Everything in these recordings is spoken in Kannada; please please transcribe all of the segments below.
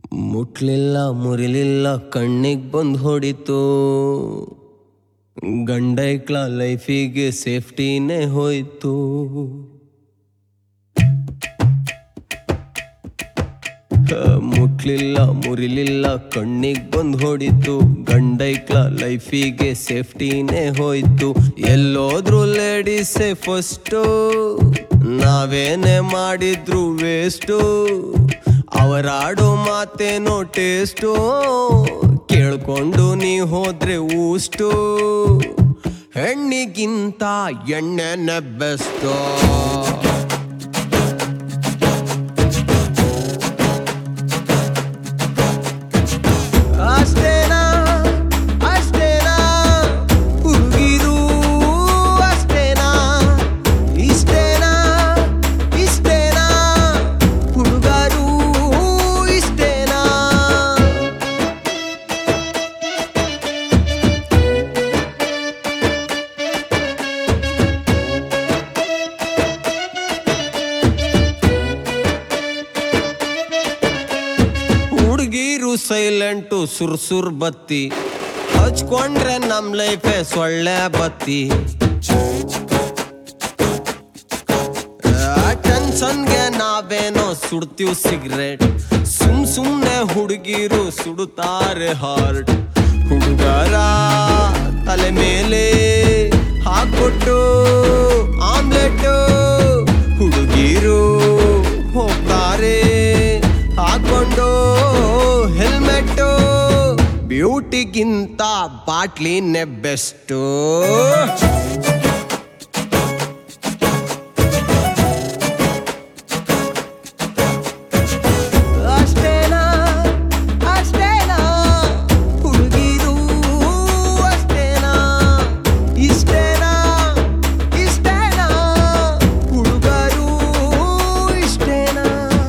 ಮುಟ್ಲಿಲ್ಲ ಮುರಿಲಿಲ್ಲ ಕಣ್ಣಿಗೆ ಬಂದು ಹೊಡಿತು ಗಂಡೈಕ್ಳ ಲೈಫಿಗೆ ಸೇಫ್ಟಿನೇ ಹೋಯ್ತು ಆ, ಮುಟ್ಲಿಲ್ಲ ಮುರಿಲಿಲ್ಲ ಕಣ್ಣಿಗೆ ಬಂದು ಹೊಡಿತು ಗಂಡೈಕ್ಳ ಲೈಫಿಗೆ ಸೇಫ್ಟಿನೇ ಹೋಯ್ತು ಎಲ್ಲೋದ್ರು ಲೇಡೀಸೇ ಫಸ್ಟು ನಾವೇನೇ ಮಾಡಿದ್ರು ವೇಸ್ಟು ಅವರಾಡೋ ಮಾತೇನೋ ಟೇಸ್ಟು ಕೇಳ್ಕೊಂಡು ನೀ ಹೋದ್ರೆ ಊಷ್ಟು ಹೆಣ್ಣಿಗಿಂತ ಎಣ್ಣೆನೆ ಬೆಸ್ಟು ಅಷ್ಟೇನಾ ಅಷ್ಟೇನಾ ಹುಡುಗಿರು ಅಷ್ಟೇನಾ ಇಷ್ಟೇನಾ ಇಷ್ಟೇನಾ ಹುಡುಗರು ಇಷ್ಟೇನಾ ಹುಡುಗಿರು ಸೈಲೆಂಟು ಸುರ್ ಸುರ್ ಬತ್ತಿ ಹಚ್ಕೊಂಡ್ರೆ ನಮ್ ಲೈಫೇ ಸೊಳ್ಳೆ ಬತ್ತಿ ಟೆನ್ಷನ್ಗೆ ನಾವೇನೋ ಸುಡ್ತೀವ್ ಸಿಗರೇಟ್ ಸುಮ್ ಸುಮ್ನೆ ಹುಡುಗಿರು ಸುಡುತ್ತಾರೆ ಹಾರ್ಟ್ ಹುಡುಗರ ತಲೆ ಮೇಲೆ ಹಾಕೊಟ್ಟು ಆಮ್ಲೆಟ್ ಹುಡುಗಿರು ಹೋಗ್ತಾರೆ ಹಾಕೊಂಡು ಹೆಲ್ಮೆಟ್ ಬ್ಯೂಟಿಗಿಂತ ಬಾಟ್ಲಿನೇ ಬೆಸ್ಟು ಅಷ್ಟೇನಾ ಅಷ್ಟೇನಾ ಹುಡುಗಿರು ಅಷ್ಟೇನಾ ಇಷ್ಟೇನಾ ಇಷ್ಟೇನಾ ಹುಡುಗರು ಇಷ್ಟೇನಾ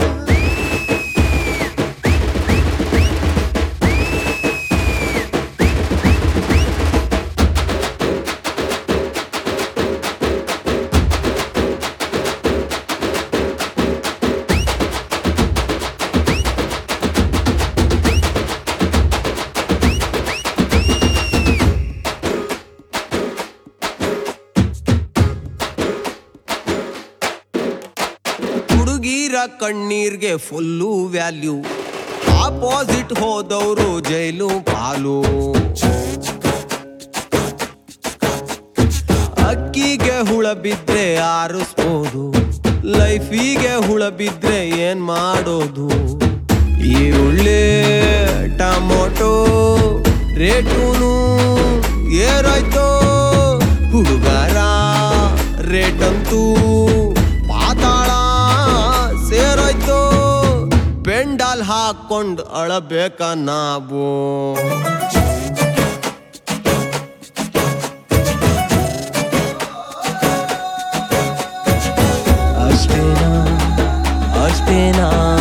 ಹುಡುಗಿರ ಕಣ್ಣೀರ್ಗೆ ಫುಲ್ಲು ವ್ಯಾಲ್ಯೂ ಆಪೋಸಿಟ್ ಹೋದವರು ಜೈಲು ಪಾಲು ಅಕ್ಕಿಗೆ ಹುಳ ಬಿದ್ರೆ ಆರಿಸ್ಬೋದು ಲೈಫಿಗೆ ಹುಳ ಬಿದ್ರೆ ಏನ್ ಮಾಡೋದು ಈರುಳ್ಳಿ ಟಮೊಟೊ ರೇಟೂನು ಏರಾಯ್ತೋ ಹುಡುಗರ ರೇಟಂತೂ ಪಾತಾಳ ಸೇರೋಯ್ತು ಪೆಂಡಾಲ್ ಹಾಕೊಂಡ್ ಅಳಬೇಕ ನಾವು ಅಷ್ಟೇನಾ ಅಷ್ಟೇನಾ